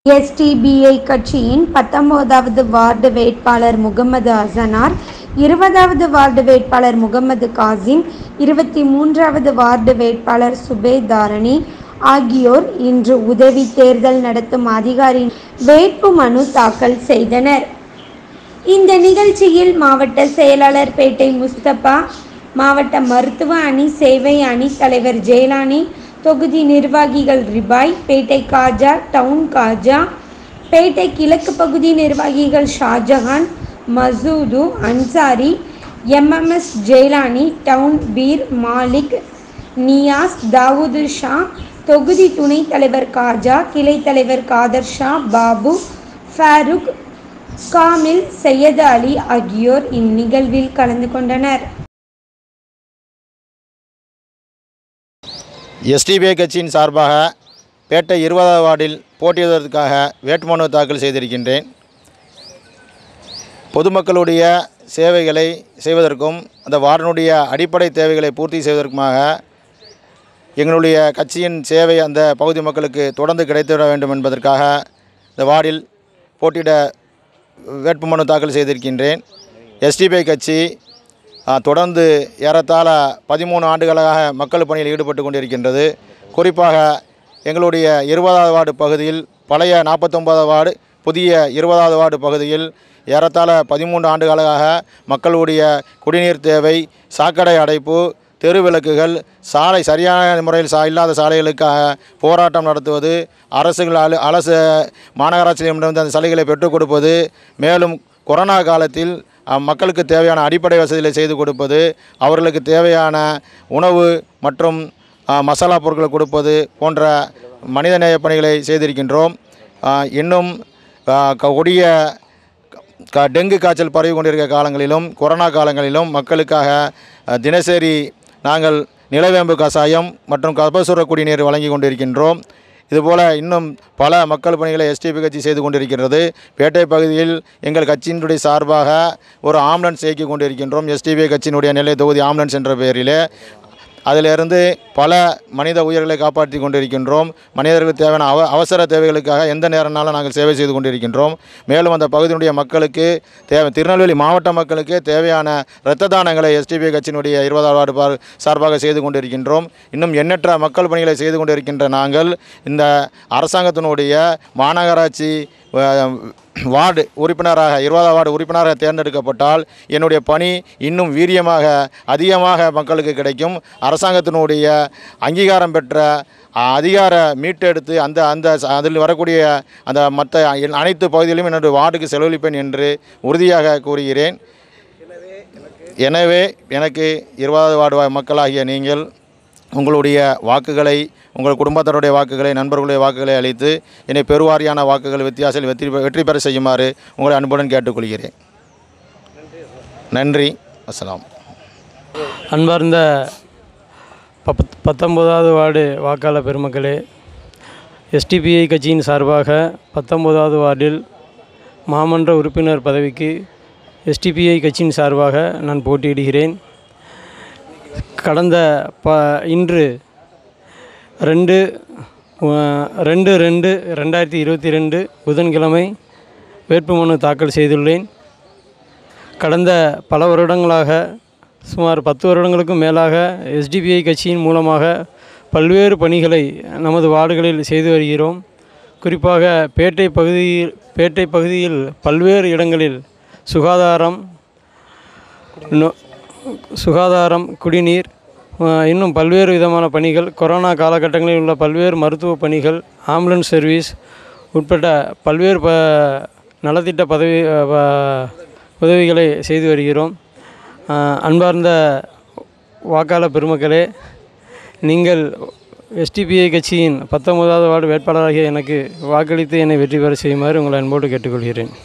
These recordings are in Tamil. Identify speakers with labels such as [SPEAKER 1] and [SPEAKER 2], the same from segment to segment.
[SPEAKER 1] எஸ்டிபிஐ கட்சியின் பத்தொன்பதாவது வார்டு வேட்பாளர் முகமது அசனார் இருபதாவது வார்டு வேட்பாளர் முகமது காசிம் இருபத்தி மூன்றாவது வார்டு வேட்பாளர் சுபேதாரணி ஆகியோர் இன்று உதவி தேர்தல் நடத்தும் அதிகாரி வேட்புமனு தாக்கல் செய்தனர் இந்த நிகழ்ச்சியில் மாவட்ட செயலாளர் பேட்டை முஸ்தபா மாவட்ட மருத்துவ அணி சேவை அணி தலைவர் ஜெயலானி தொகுதி நிர்வாகிகள் ரிபாய் பேட்டை காஜா டவுன் காஜா பேட்டை கிழக்கு பகுதி நிர்வாகிகள் ஷாஜஹான் மசூது அன்சாரி எம்எம்எஸ் ஜெயலானி டவுன் பீர் மாலிக் நியாஸ் தாவூது ஷா தொகுதி துணைத் தலைவர் காஜா கிளை தலைவர் காதர் ஷா பாபு ஃபாரூக் காமில் சையது அலி ஆகியோர் இந்நிகழ்வில் கலந்து கொண்டனர்
[SPEAKER 2] எஸ்டிபிஐ கட்சியின் சார்பாக பேட்டை இருபதாவது வார்டில் போட்டியிடுவதற்காக வேட்புமனு தாக்கல் செய்திருக்கின்றேன் பொதுமக்களுடைய சேவைகளை செய்வதற்கும் அந்த வார்டினுடைய அடிப்படை தேவைகளை பூர்த்தி செய்வதற்குமாக எங்களுடைய கட்சியின் சேவை அந்த பகுதி மக்களுக்கு தொடர்ந்து கிடைத்துவிட வேண்டும் என்பதற்காக இந்த வார்டில் போட்டியிட வேட்புமனு தாக்கல் செய்திருக்கின்றேன் எஸ்டிபிஐ கட்சி ஆ, தொடர்ந்து ஏறத்தாழ பதிமூணு ஆண்டுகளாக மக்கள் பணியில் ஈடுபட்டு கொண்டிருக்கின்றது குறிப்பாக எங்களுடைய இருபதாவது வார்டு பகுதியில் பழைய நாற்பத்தொன்பதாவது வார்டு புதிய இருபதாவது வார்டு பகுதியில் ஏறத்தாழ பதிமூன்று ஆண்டுகளாக மக்களுடைய குடிநீர் தேவை சாக்கடை அடைப்பு தெரு விளக்குகள் சாலை சரியான முறையில் சா இல்லாத சாலைகளுக்காக போராட்டம் நடத்துவது அரசுகள் அலு அரசு மாநகராட்சியிடமிருந்து அந்த சலுகைகளை பெற்றுக் கொடுப்பது மேலும் கொரோனா காலத்தில் அஹ், மக்களுக்கு தேவையான அடிப்படை வசதிகளை செய்து கொடுப்பது அவர்களுக்கு தேவையான உணவு மற்றும் அஹ், மசாலா பொருட்களை கொடுப்பது போன்ற மனிதநேய பணிகளை செய்திருக்கின்றோம் அஹ், இன்னும் அஹ், க- கொடிய க டெங்கு காய்ச்சல் பரவி கொண்டிருக்க காலங்களிலும் கொரோனா காலங்களிலும் மக்களுக்காக அஹ், தினசரி நாங்கள் நிலவேம்பு கஷாயம் மற்றும் கபசுர குடிநீர் வழங்கி கொண்டிருக்கின்றோம் இதுபோல் இன்னும் பல மக்கள் பணிகளை எஸ்டிபி கட்சி செய்து கொண்டிருக்கிறது பேட்டை பகுதியில் எங்கள் கட்சியினுடைய சார்பாக ஒரு ஆம்புலன்ஸ் இயக்கி கொண்டிருக்கின்றோம் எஸ்டிபி கட்சியினுடைய நிலை தொகுதி ஆம்புலன்ஸ் என்ற பெயரிலே அதிலிருந்து பல மனித உயிர்களை காப்பாற்றி கொண்டிருக்கின்றோம் மனிதர்களுக்கு தேவையான அவ அவசர தேவைகளுக்காக எந்த நேரம்னாலும் நாங்கள் சேவை செய்து கொண்டிருக்கின்றோம் மேலும் அந்த பகுதியினுடைய மக்களுக்கு தேவை திருநெல்வேலி மாவட்ட மக்களுக்கு தேவையான இரத்த தானங்களை எஸ்டிபி கட்சியினுடைய இருபதாவது வார்டு பார் சார்பாக செய்து கொண்டிருக்கின்றோம் இன்னும் எண்ணற்ற மக்கள் பணிகளை செய்து கொண்டிருக்கின்ற நாங்கள் இந்த அரசாங்கத்தினுடைய மாநகராட்சி அஹ், வார்டு உறுப்பினராக இருபதாம் வார்டு உறுப்பினராக தேர்ந்தெடுக்கப்பட்டால் என்னுடைய பணி இன்னும் வீரியமாக அதிகமாக மக்களுக்கு கிடைக்கும் அரசாங்கத்தினுடைய அங்கீகாரம் பெற்ற அஹ், அதிகார மீட்டெடுத்து அந்த அந்த ச- அதில் வரக்கூடிய அந்த மற்ற அனைத்து பகுதிகளிலும் என்னுடைய வார்டுக்கு செலவழிப்பேன் என்று உறுதியாக கூறுகிறேன் எனவே எனக்கு இருபதாவது வார்டு வா- மக்களாகிய நீங்கள் உங்களுடைய வாக்குகளை உங்கள் குடும்பத்தினருடைய வாக்குகளை நண்பர்களுடைய வாக்குகளை அளித்து என்னை பெருவாரியான வாக்குகள் வித்தியாசத்தில் வெற்றி பெ- வெற்றி பெற செய்யுமாறு உங்களை அன்புடன் கேட்டுக்கொள்கிறேன் நன்றி அஸ்ஸலாம்
[SPEAKER 3] அன்பார்ந்த பத் பத்தொம்போதாவது வார்டு வாக்காளர் பெருமக்களே எஸ்டிபிஐ கட்சியின் சார்பாக பத்தொம்போதாவது வார்டில் மாமன்ற உறுப்பினர் பதவிக்கு எஸ்டிபிஐ கட்சியின் சார்பாக நான் போட்டியிடுகிறேன் கடந்த ப இன்று ரெண்டு அஹ், ரெண்டு ரெண்டு ரெண்டாயிரத்தி இருபத்தி ரெண்டு புதன்கிழமை வேட்புமனு தாக்கல் செய்துள்ளேன் கடந்த பல வருடங்களாக சுமார் பத்து வருடங்களுக்கும் மேலாக எஸ்டிபிஐ கட்சியின் மூலமாக பல்வேறு பணிகளை நமது வார்டுகளில் செய்து வருகிறோம் குறிப்பாக பேட்டை பகுதியில் பேட்டை பகுதியில் பல்வேறு இடங்களில் சுகாதாரம் நோ- சுகாதாரம் குடிநீர் அஹ், இன்னும் பல்வேறு விதமான பணிகள் கொரோனா காலகட்டங்களில் உள்ள பல்வேறு மருத்துவ பணிகள் ஆம்புலன்ஸ் சர்வீஸ் உட்பட்ட பல்வேறு ப நலத்திட்ட பதவி அஹ், ப- உதவிகளை செய்து வருகிறோம் அஹ், அன்பார்ந்த வாக்காளர் பெருமக்களே நீங்கள் எஸ்டிபிஐ கட்சியின் பத்தொன்பதாவது வார்டு வேட்பாளராகிய எனக்கு வாக்களித்து என்னை வெற்றி பெற செய்யுமாறு உங்களை அன்போடு கேட்டுக்கொள்கிறேன்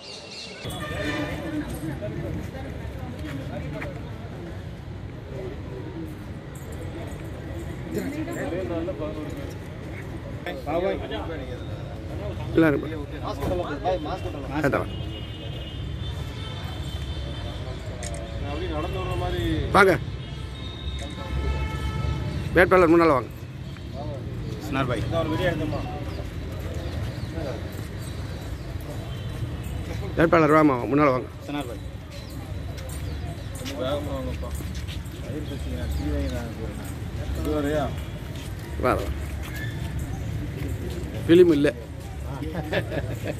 [SPEAKER 4] எல்லாரும் கேட்டவன் வாங்க வேட்பாளர் முன்னால் வாங்க
[SPEAKER 2] ஸ்னார் பாய்
[SPEAKER 4] வேட்பாளர் வாமா முன்னால் வாங்க வா வா ஃபிலிம் இல்லை